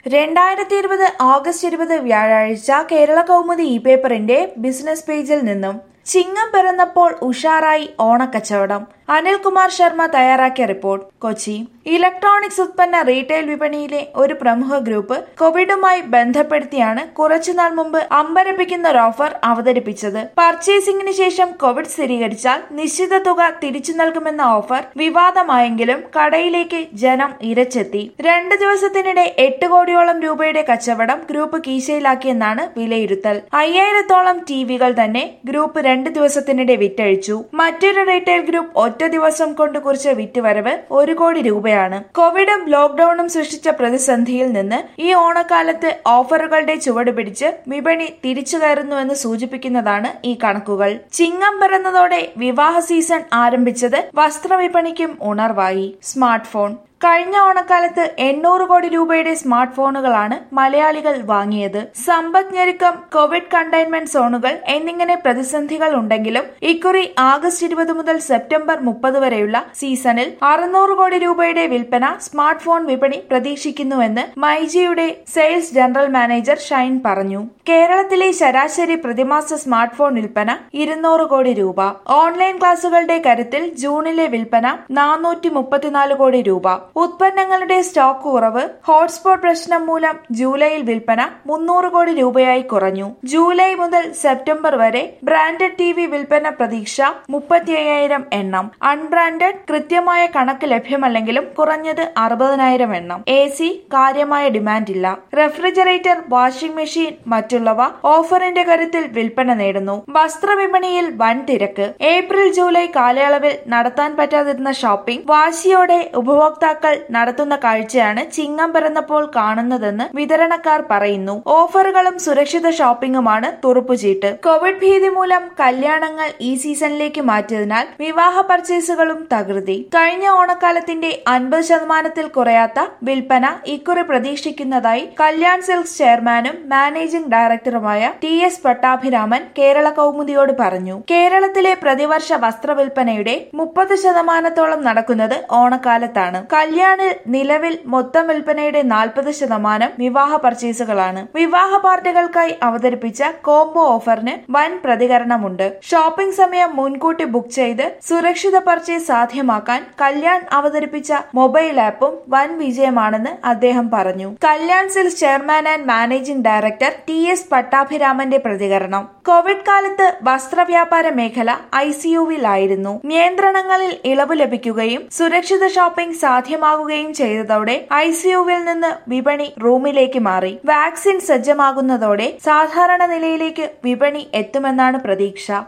രണ്ടായിരത്തി ഇരുപത് ഓഗസ്റ്റ് ഇരുപത് വ്യാഴാഴ്ച കേരള കൗമുദി ഇ പേപ്പറിന്റെ ബിസിനസ് പേജിൽ നിന്നും ചിങ്ങം പിറന്നപ്പോൾ ഉഷാറായി ഓണക്കച്ചവടം അനിൽകുമാർ ശർമ്മ തയ്യാറാക്കിയ റിപ്പോർട്ട് കൊച്ചി ഇലക്ട്രോണിക്സ് ഉത്പന്ന റീറ്റെയിൽ വിപണിയിലെ ഒരു പ്രമുഖ ഗ്രൂപ്പ് കോവിഡുമായി ബന്ധപ്പെടുത്തിയാണ് കുറച്ചുനാൾ മുമ്പ് അമ്പരപ്പിക്കുന്ന ഒരു ഓഫർ അവതരിപ്പിച്ചത് പർച്ചേസിംഗിന് ശേഷം കോവിഡ് സ്ഥിരീകരിച്ചാൽ നിശ്ചിത തുക തിരിച്ചു നൽകുമെന്ന ഓഫർ വിവാദമായെങ്കിലും കടയിലേക്ക് ജനം ഇരച്ചെത്തി രണ്ട് ദിവസത്തിനിടെ എട്ട് കോടിയോളം രൂപയുടെ കച്ചവടം ഗ്രൂപ്പ് കീശയിലാക്കിയെന്നാണ് വിലയിരുത്തൽ അയ്യായിരത്തോളം ടിവികൾ തന്നെ ഗ്രൂപ്പ് രണ്ട് ദിവസത്തിനിടെ വിറ്റഴിച്ചു മറ്റൊരു റീറ്റെയിൽ ഗ്രൂപ്പ് ഒറ്റ ദിവസം കൊണ്ട് കുറിച്ച വിറ്റുവരവ് ഒരു കോടി രൂപയാണ് കോവിഡും ലോക്ഡൌണും സൃഷ്ടിച്ച പ്രതിസന്ധിയിൽ നിന്ന് ഈ ഓണക്കാലത്ത് ഓഫറുകളുടെ ചുവട് പിടിച്ച് വിപണി തിരിച്ചു കയറുന്നുവെന്ന് സൂചിപ്പിക്കുന്നതാണ് ഈ കണക്കുകൾ ചിങ്ങം പിറന്നതോടെ വിവാഹ സീസൺ ആരംഭിച്ചത് വസ്ത്രവിപണിക്കും ഉണർവായി സ്മാർട്ട് ഫോൺ കഴിഞ്ഞ ഓണക്കാലത്ത് എണ്ണൂറ് കോടി രൂപയുടെ സ്മാർട്ട് ഫോണുകളാണ് മലയാളികൾ വാങ്ങിയത് സമ്പദ് ഞെരുക്കം കോവിഡ് കണ്ടെയ്ൻമെന്റ് സോണുകൾ എന്നിങ്ങനെ പ്രതിസന്ധികൾ ഉണ്ടെങ്കിലും ഇക്കുറി ആഗസ്റ്റ് ഇരുപത് മുതൽ സെപ്റ്റംബർ മുപ്പത് വരെയുള്ള സീസണിൽ അറുന്നൂറ് കോടി രൂപയുടെ വിൽപ്പന സ്മാർട്ട് ഫോൺ വിപണി പ്രതീക്ഷിക്കുന്നുവെന്ന് മൈജിയുടെ സെയിൽസ് ജനറൽ മാനേജർ ഷൈൻ പറഞ്ഞു കേരളത്തിലെ ശരാശരി പ്രതിമാസ സ്മാർട്ട് ഫോൺ വിൽപ്പന ഇരുന്നൂറ് കോടി രൂപ ഓൺലൈൻ ക്ലാസുകളുടെ കരുത്തിൽ ജൂണിലെ വിൽപ്പന നാനൂറ്റി മുപ്പത്തിനാല് കോടി രൂപ ഉത്പന്നങ്ങളുടെ സ്റ്റോക്ക് കുറവ് ഹോട്ട്സ്പോട്ട് പ്രശ്നം മൂലം ജൂലൈയിൽ വിൽപ്പന മുന്നൂറ് കോടി രൂപയായി കുറഞ്ഞു ജൂലൈ മുതൽ സെപ്റ്റംബർ വരെ ബ്രാൻഡഡ് ടി വി വിൽപ്പന പ്രതീക്ഷ മുപ്പത്തി അയ്യായിരം എണ്ണം അൺബ്രാൻഡഡ് കൃത്യമായ കണക്ക് ലഭ്യമല്ലെങ്കിലും കുറഞ്ഞത് അറുപതിനായിരം എണ്ണം എ സി കാര്യമായ ഡിമാൻഡ് ഇല്ല റെഫ്രിജറേറ്റർ വാഷിംഗ് മെഷീൻ മറ്റുള്ളവ ഓഫറിന്റെ കരുത്തിൽ വിൽപ്പന നേടുന്നു വസ്ത്രവിപണിയിൽ വൻ തിരക്ക് ഏപ്രിൽ ജൂലൈ കാലയളവിൽ നടത്താൻ പറ്റാതിരുന്ന ഷോപ്പിംഗ് വാശിയോടെ ഉപഭോക്താക്കൾ നടത്തുന്ന കാഴ്ചയാണ് ചിങ്ങം പിറന്നപ്പോൾ കാണുന്നതെന്ന് വിതരണക്കാർ പറയുന്നു ഓഫറുകളും സുരക്ഷിത ഷോപ്പിംഗുമാണ് തുറുപ്പുചീട്ട് കോവിഡ് ഭീതി മൂലം കല്യാണങ്ങൾ ഈ സീസണിലേക്ക് മാറ്റിയതിനാൽ വിവാഹ പർച്ചേസുകളും തകൃതി കഴിഞ്ഞ ഓണക്കാലത്തിന്റെ അൻപത് ശതമാനത്തിൽ കുറയാത്ത വിൽപ്പന ഇക്കുറി പ്രതീക്ഷിക്കുന്നതായി കല്യാൺ സിൽക്സ് ചെയർമാനും മാനേജിംഗ് ഡയറക്ടറുമായ ടി എസ് പട്ടാഭിരാമൻ കേരള കൗമുദിയോട് പറഞ്ഞു കേരളത്തിലെ പ്രതിവർഷ വസ്ത്രവിൽപ്പനയുടെ മുപ്പത് ശതമാനത്തോളം നടക്കുന്നത് ഓണക്കാലത്താണ് കല്യാണിൽ നിലവിൽ മൊത്തം വിൽപ്പനയുടെ നാൽപ്പത് ശതമാനം വിവാഹ പർച്ചേസുകളാണ് വിവാഹ പാർട്ടികൾക്കായി അവതരിപ്പിച്ച കോംബോ ഓഫറിന് വൻ പ്രതികരണമുണ്ട് ഷോപ്പിംഗ് സമയം മുൻകൂട്ടി ബുക്ക് ചെയ്ത് സുരക്ഷിത പർച്ചേസ് സാധ്യമാക്കാൻ കല്യാൺ അവതരിപ്പിച്ച മൊബൈൽ ആപ്പും വൻ വിജയമാണെന്ന് അദ്ദേഹം പറഞ്ഞു Kalyan Silks chairman and managing director T S പട്ടാഭിരാമന്റെ പ്രതികരണം കോവിഡ് കാലത്ത് വസ്ത്രവ്യാപാര മേഖല ഐ സിയുവിലായിരുന്നു നിയന്ത്രണങ്ങളിൽ ഇളവ് ലഭിക്കുകയും സുരക്ഷിത ഷോപ്പിംഗ് സാധ്യമാകുകയും ചെയ്തതോടെ ഐ സിയുവിൽ നിന്ന് വിപണി റൂമിലേക്ക് മാറി വാക്സിൻ സജ്ജമാകുന്നതോടെ സാധാരണ നിലയിലേക്ക് വിപണി എത്തുമെന്നാണ് പ്രതീക്ഷ